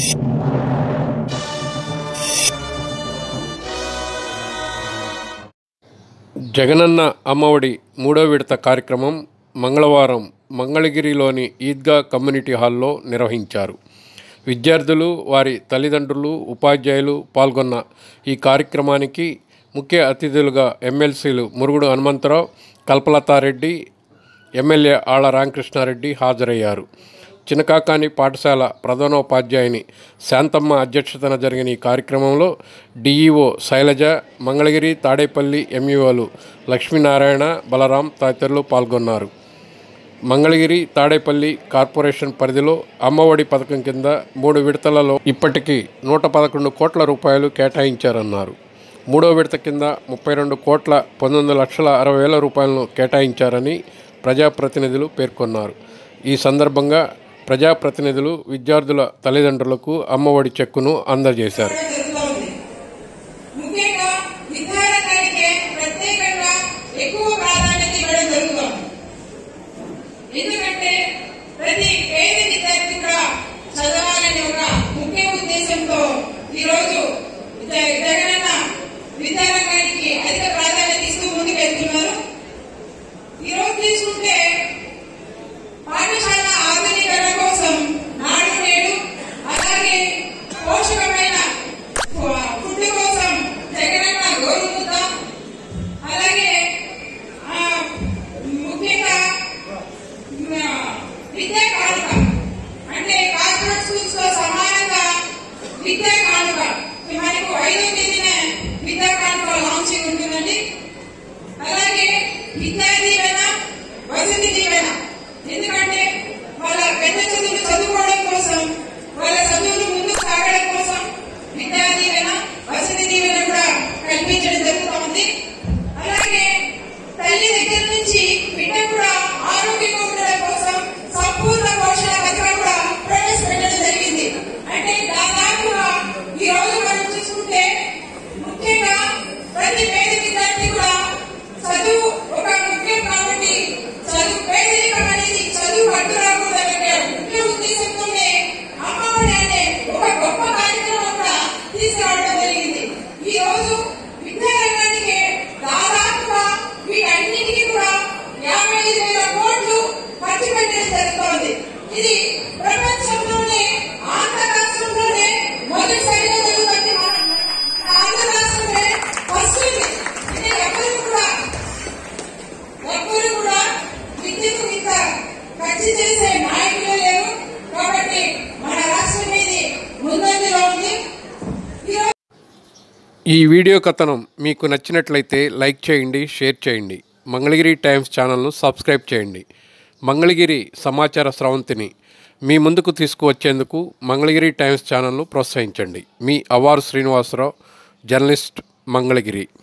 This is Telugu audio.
జగనన్న అమ్మఒడి మూడో విడత కార్యక్రమం మంగళవారం మంగళగిరిలోని ఈద్గా కమ్యూనిటీ హాల్లో నిర్వహించారు విద్యార్థులు వారి తల్లిదండ్రులు ఉపాధ్యాయులు పాల్గొన్న ఈ కార్యక్రమానికి ముఖ్య అతిథులుగా ఎమ్మెల్సీలు మురుగుడు హనుమంతరావు కల్పలతారెడ్డి ఎమ్మెల్యే ఆళ్ల రామకృష్ణారెడ్డి హాజరయ్యారు చినకాకాని పాఠశాల ప్రధానోపాధ్యాయుని శాంతమ్మ అధ్యక్షతన జరిగిన ఈ కార్యక్రమంలో డిఈఓ శైలజ మంగళగిరి తాడేపల్లి ఎంఈఓలు లక్ష్మీనారాయణ బలరాం తదితరులు పాల్గొన్నారు మంగళగిరి తాడేపల్లి కార్పొరేషన్ పరిధిలో అమ్మఒడి పథకం కింద మూడు విడతలలో ఇప్పటికీ నూట పదకొండు కోట్ల రూపాయలు కేటాయించారన్నారు మూడో విడత కింద ముప్పై రెండు కోట్ల పంతొమ్మిది లక్షల అరవై వేల రూపాయలను కేటాయించారని ప్రజాప్రతినిధులు పేర్కొన్నారు ఈ సందర్భంగా ప్రజాప్రతినిధులు విద్యార్థుల తల్లిదండ్రులకు అమ్మఒడి చెక్కును అందజేశారు జరుగుతోంది ముఖ్యంగా విద్యారంగానికి ప్రత్యేకంగా ఎక్కువ ప్రాధాన్యత ఇవ్వడం జరుగుతోంది ఎందుకంటే ప్రతి పేద విద్యార్థి కూడా చదవాలనే ఒక ముఖ్య ఉద్దేశంతో ఈరోజు జ- జగనన్న విద్యారంగానికి అధిక ప్రాధాన్యత ఇస్తూ ముందుకెళ్తున్నారు ఈరోజు తీసుకుంటే పాఠశాల ఆధునీకరణ కోసం నాడు నేడు అలాగే పోషకమైన ఫుడ్ కోసం జగనన్న గోరుముద్ద అలాగే ఆ, ముఖ్యంగా ఆ, విద్యా కానుక అంటే కార్పొరేట్ స్కూల్స్ తో సమానంగా విద్యా కానుక మనకు ఐదో తేదీన విద్యా కానుక లాంచింగ్ ఉంటుందండి అలాగే విద్యా దీవెన వసతి దీవెన ఎందుకంటే వాళ్ళ పెద్ద చదువులు చదువుకోవడం కోసం వాళ్ళ చదువులు ముందుకు సాగడం కోసం విద్యా దీవెన వసతి దీవెన కూడా కల్పించడం జరుగుతోంది అలాగే తల్లి దగ్గర నుంచి బిడ్డ కూడా ఆరోగ్యంగా ఉండడం కోసం సంపూర్ణ పోషణ పథకం కూడా ప్రవేశపెట్టడం జరిగింది అంటే దాదాపుగా ఈ రోజు మనం చూసుకుంటే ముఖ్యంగా ప్రతి పేద విద్యార్థి కూడా చదువు ఒక ముఖ్యం కాబట్టి చదువు పేదరికం అనేది చదువు అడ్డు రాకూడదనే ముఖ్య ఉద్దేశంతోనే అమ్మఒడి అనే ఒక గొప్ప కార్యక్రమం కూడా తీసుకురావడం జరిగింది ఈ రోజు విద్యారంగానికి దాదాపుగా వీటన్నిటికీ కూడా యాభై ఐదు వేల కోట్లు ఖర్చు పెట్టడం జరుగుతోంది ఇది ప్రపంచంలోనే ఆంధ్ర రాష్ట్రంలోనే మొదటిసారిగా జరుగుతుంది మన ఆంధ్ర రాష్ట్రమే ఫస్ట్ ఇది అంటే ఎవరు కూడా ఎవ్వరు కూడా విద్యకు ఇంత ఖర్చు చేసే నాయకులు లేరు కాబట్టి మన రాష్ట్రం ఇది ముందంజలో ఉంది ఈరోజు ఈ వీడియో కథనం మీకు నచ్చినట్లయితే లైక్ చేయండి షేర్ చేయండి మంగళగిరి టైమ్స్ ఛానల్ను సబ్స్క్రైబ్ చేయండి మంగళగిరి సమాచార స్రవంతిని మీ ముందుకు తీసుకువచ్చేందుకు మంగళగిరి టైమ్స్ ఛానల్ను ప్రోత్సహించండి మీ అవారు శ్రీనివాసరావు జర్నలిస్ట్ మంగళగిరి